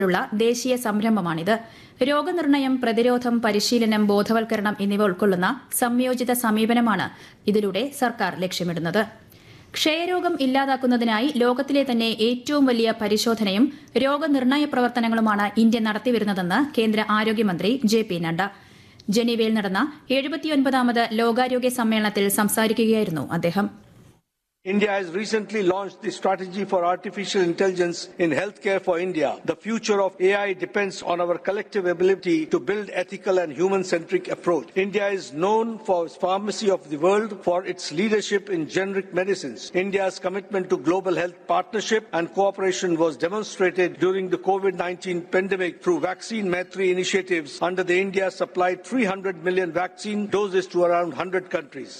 ുള്ള ദേശീയ സംരംഭമാണിത് രോഗനിർണയം പ്രതിരോധം പരിശീലനം ബോധവൽക്കരണം എന്നിവ ഉൾക്കൊള്ളുന്ന സംയോജിത സമീപനമാണ് ഇതിലൂടെ സർക്കാർ ലക്ഷ്യമിടുന്നത് ക്ഷയരോഗം ഇല്ലാതാക്കുന്നതിനായി ലോകത്തിലെ തന്നെ ഏറ്റവും വലിയ പരിശോധനയും രോഗനിർണയ പ്രവർത്തനങ്ങളുമാണ് ഇന്ത്യ നടത്തിവരുന്നതെന്ന് കേന്ദ്ര ആരോഗ്യമന്ത്രി ജെ പി നഡ്ഡ ജനീവയിൽ നടന്ന എഴുപത്തിയൊൻപതാമത് ലോകാരോഗ്യ സമ്മേളനത്തിൽ സംസാരിക്കുകയായിരുന്നു അദ്ദേഹം India has recently launched the strategy for artificial intelligence in healthcare for India. The future of AI depends on our collective ability to build ethical and human-centric approach. India is known for its pharmacy of the world for its leadership in generic medicines. India's commitment to global health partnership and cooperation was demonstrated during the COVID-19 pandemic through vaccine Maitri initiatives under the India supplied 300 million vaccine doses to around 100 countries.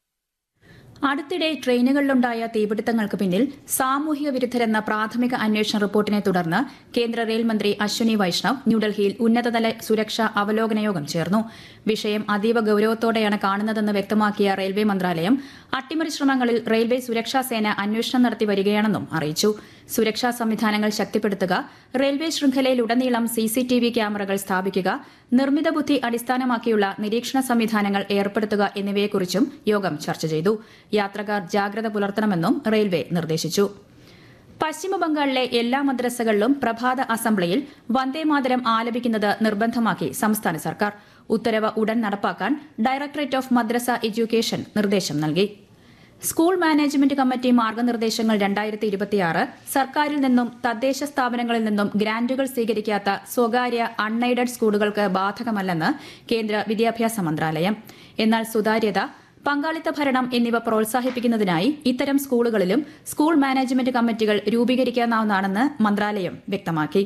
അടുത്തിടെ ട്രെയിനുകളിലുണ്ടായ തീപിടുത്തങ്ങൾക്ക് പിന്നിൽ സാമൂഹിക വിരുദ്ധരെന്ന പ്രാഥമിക അന്വേഷണ റിപ്പോർട്ടിനെ തുടർന്ന് കേന്ദ്ര rail മന്ത്രി അശ്വനി വൈഷ്ണവ് ന്യൂഡൽഹിയിൽ ഉന്നതതല സുരക്ഷാ അവലോകന യോഗം ചേർന്നു വിഷയം അതീവ ഗൌരവത്തോടെയാണ് കാണുന്നതെന്ന് വ്യക്തമാക്കിയ റെയിൽവേ മന്ത്രാലയം അട്ടിമറി ശ്രമങ്ങളിൽ റെയിൽവേ സുരക്ഷാ സേന അന്വേഷണം നടത്തി വരികയാണെന്നും അറിയിച്ചു സുരക്ഷാ സംവിധാനങ്ങൾ ശക്തിപ്പെടുത്തുക റെയിൽവേ ശൃംഖലയിലുടനീളം സിസിടിവി ക്യാമറകൾ സ്ഥാപിക്കുക നിർമ്മിത ബുദ്ധി അടിസ്ഥാനമാക്കിയുള്ള നിരീക്ഷണ സംവിധാനങ്ങൾ ഏർപ്പെടുത്തുക എന്നിവയെക്കുറിച്ചും യോഗം ചർച്ച ചെയ്തു യാത്രക്കാർ ജാഗ്രത പുലർത്തണമെന്നും റെയിൽവേ നിർദ്ദേശിച്ചു പശ്ചിമബംഗാളിലെ എല്ലാ മദ്രസകളിലും പ്രഭാത അസംബ്ലിയിൽ വന്ദേമാതരം ആലപിക്കുന്നത് നിർബന്ധമാക്കി സംസ്ഥാന സർക്കാർ ഉത്തരവ് ഉടൻ നടപ്പാക്കാൻ ഡയറക്ടറേറ്റ് ഓഫ് മദ്രസ എഡ്യൂക്കേഷൻ നിർദ്ദേശം നൽകി സ്കൂൾ മാനേജ്മെന്റ് കമ്മിറ്റി മാർഗനിർദ്ദേശങ്ങൾ രണ്ടായിരത്തി ഇരുപത്തിയാറ് സർക്കാരിൽ നിന്നും തദ്ദേശ സ്ഥാപനങ്ങളിൽ നിന്നും ഗ്രാന്റുകൾ സ്വീകരിക്കാത്ത സ്വകാര്യ അൺഎയ്ഡഡ് സ്കൂളുകൾക്ക് ബാധകമല്ലെന്ന് കേന്ദ്ര വിദ്യാഭ്യാസ മന്ത്രാലയം എന്നാൽ സുതാര്യത പങ്കാളിത്ത ഭരണം എന്നിവ പ്രോത്സാഹിപ്പിക്കുന്നതിനായി ഇത്തരം സ്കൂളുകളിലും സ്കൂൾ മാനേജ്മെന്റ് കമ്മിറ്റികൾ രൂപീകരിക്കാവുന്നതാണെന്ന് മന്ത്രാലയം വ്യക്തമാക്കി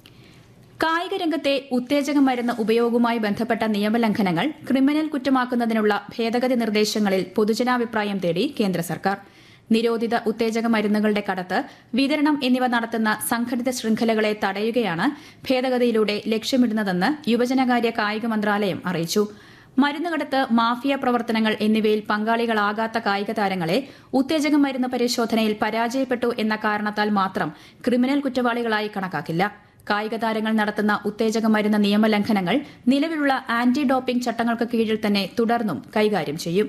കായിക രംഗത്തെ ഉത്തേജക മരുന്ന് ഉപയോഗവുമായി ബന്ധപ്പെട്ട നിയമലംഘനങ്ങൾ ക്രിമിനൽ കുറ്റമാക്കുന്നതിനുള്ള ഭേദഗതി നിർദ്ദേശങ്ങളിൽ പൊതുജനാഭിപ്രായം തേടി കേന്ദ്ര സർക്കാർ നിരോധിത ഉത്തേജക മരുന്നുകളുടെ കടത്ത് വിതരണം എന്നിവ നടത്തുന്ന സംഘടിത ശൃംഖലകളെ തടയുകയാണ് ഭേദഗതിയിലൂടെ ലക്ഷ്യമിടുന്നതെന്ന് യുവജനകാര്യ കായിക മന്ത്രാലയം അറിയിച്ചു മരുന്നുകടത്ത് മാഫിയ പ്രവർത്തനങ്ങൾ എന്നിവയിൽ പങ്കാളികളാകാത്ത കായിക താരങ്ങളെ ഉത്തേജക മരുന്ന് പരിശോധനയിൽ പരാജയപ്പെട്ടു എന്ന കാരണത്താൽ മാത്രം ക്രിമിനൽ കുറ്റവാളികളായി കണക്കാക്കില്ല കായിക താരങ്ങൾ നടത്തുന്ന ഉത്തേജക മരുന്ന് നിയമലംഘനങ്ങൾ നിലവിലുള്ള ആന്റി ഡോപ്പിംഗ് ചട്ടങ്ങൾക്ക് കീഴിൽ തന്നെ തുടർന്നും കൈകാര്യം ചെയ്യും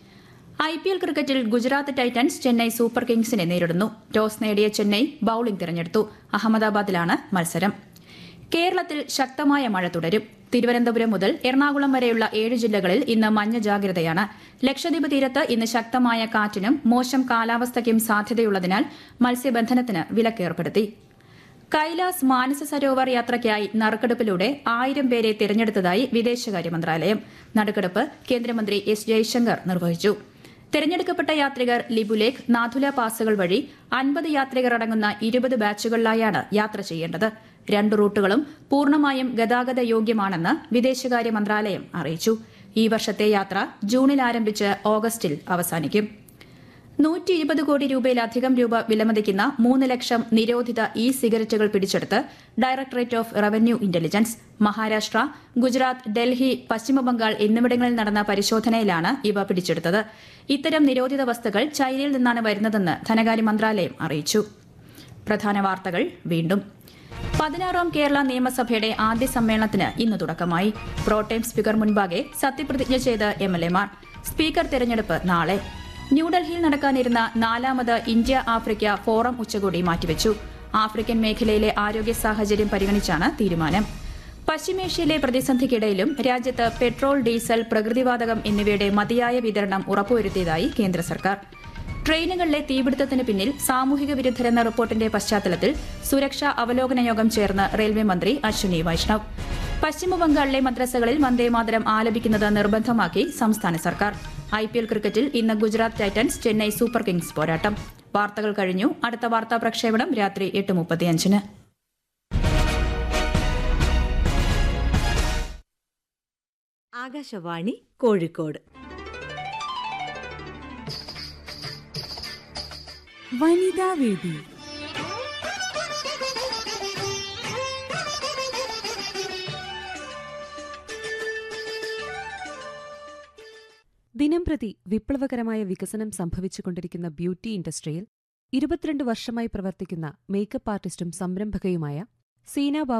ഐ പി എൽ ക്രിക്കറ്റിൽ ഗുജറാത്ത് ടൈറ്റൻസ് ചെന്നൈ സൂപ്പർ കിങ്സിനെ നേരിടുന്നു ടോസ് നേടിയ ചെന്നൈ ബൌളിംഗ് തിരഞ്ഞെടുത്തു അഹമ്മദാബാദിലാണ് മത്സരം കേരളത്തിൽ ശക്തമായ മഴ തുടരും തിരുവനന്തപുരം മുതൽ എറണാകുളം വരെയുള്ള ഏഴ് ജില്ലകളിൽ ഇന്ന് മഞ്ഞ ജാഗ്രതയാണ് ലക്ഷദ്വീപ് തീരത്ത് ഇന്ന് ശക്തമായ കാറ്റിനും മോശം കാലാവസ്ഥയ്ക്കും സാധ്യതയുള്ളതിനാൽ മത്സ്യബന്ധനത്തിന് വിലക്കേർപ്പെടുത്തി കൈലാസ് മാനസ സരോവർ യാത്രയ്ക്കായി നറുക്കെടുപ്പിലൂടെ ആയിരം പേരെ തിരഞ്ഞെടുത്തതായി വിദേശകാര്യ മന്ത്രാലയം നറുക്കെടുപ്പ് കേന്ദ്രമന്ത്രി എസ് ജയശങ്കർ നിർവഹിച്ചു തെരഞ്ഞെടുക്കപ്പെട്ട യാത്രികർ ലിബുലേഖ് നാഥുല പാസുകൾ വഴി അൻപത് യാത്രികർ അടങ്ങുന്ന ഇരുപത് ബാച്ചുകളിലായാണ് യാത്ര ചെയ്യേണ്ടത് രണ്ട് റൂട്ടുകളും പൂർണ്ണമായും ഗതാഗത യോഗ്യമാണെന്ന് വിദേശകാര്യ മന്ത്രാലയം അറിയിച്ചു ഈ വർഷത്തെ യാത്ര ജൂണിൽ ആരംഭിച്ച് ഓഗസ്റ്റിൽ അവസാനിക്കും നൂറ്റി ഇരുപത് കോടി രൂപയിലധികം രൂപ വിലമതിക്കുന്ന മൂന്ന് ലക്ഷം നിരോധിത ഇ സിഗരറ്റുകൾ പിടിച്ചെടുത്ത് directorate of revenue intelligence Maharashtra Gujarat Delhi Paschimbangal എന്നിവിടങ്ങളിൽ നടന്ന പരിശോധനയിലാണ് ഇവ പിടിച്ചെടുത്തത് ഇത്തരം നിരോധിത വസ്തുക്കൾ ചൈനയിൽ നിന്നാണ് വരുന്നതെന്ന് ധനകാര്യ മന്ത്രാലയം അറിയിച്ചു പ്രധാന വാർത്തകൾ വീണ്ടും പതിനാറാം കേരള നിയമസഭയുടെ ആദ്യ സമ്മേളനത്തിന് ഇന്ന് തുടക്കമായി പ്രോടൈം സ്പീക്കർ മുൻപാകെ സത്യപ്രതിജ്ഞ ചെയ്ത് എം എൽ എമാർ സ്പീക്കർ തെരഞ്ഞെടുപ്പ് നാളെ ന്യൂഡൽഹിയിൽ നടക്കാനിരുന്ന നാലാമത് ഇന്ത്യ ആഫ്രിക്ക ഫോറം ഉച്ചകോടി മാറ്റിവെച്ചു ആഫ്രിക്കൻ മേഖലയിലെ ആരോഗ്യ സാഹചര്യം പരിഗണിച്ചാണ് തീരുമാനം പശ്ചിമേഷ്യയിലെ പ്രതിസന്ധിക്കിടയിലും രാജ്യത്ത് പെട്രോൾ ഡീസൽ പ്രകൃതിവാതകം എന്നിവയുടെ മതിയായ വിതരണം ഉറപ്പുവരുത്തിയതായി കേന്ദ്ര സർക്കാർ ട്രെയിനുകളിലെ തീപിടുത്തത്തിന് പിന്നിൽ സാമൂഹിക വിരുദ്ധരെന്ന റിപ്പോർട്ടിന്റെ പശ്ചാത്തലത്തിൽ സുരക്ഷാ അവലോകന യോഗം ചേർന്ന് റെയിൽവേ മന്ത്രി അശ്വിനി വൈഷ്ണവ് പശ്ചിമബംഗാളിലെ മദ്രസകളിൽ വന്ദേമാതരം ആലപിക്കുന്നത് നിർബന്ധമാക്കി സംസ്ഥാന സർക്കാർ ഐ പി എൽ ക്രിക്കറ്റിൽ ഇന്ന് Gujarat Titans Chennai Super Kings പോരാട്ടം വാർത്തകൾ കഴിഞ്ഞു അടുത്ത വാർത്താ പ്രക്ഷേപണം രാത്രി എട്ട് മുപ്പത്തിയഞ്ചിന് ആകാശവാണി കോഴിക്കോട് വനിതാവേദി ദിനംപ്രതി വിപ്ലവകരമായ വികസനം സംഭവിച്ചുകൊണ്ടിരിക്കുന്ന ബ്യൂട്ടി ഇൻഡസ്ട്രിയിൽ ഇരുപത്തിരണ്ട് വർഷമായി പ്രവർത്തിക്കുന്ന മേക്കപ്പ് ആർട്ടിസ്റ്റും സംരംഭകയുമായ സീന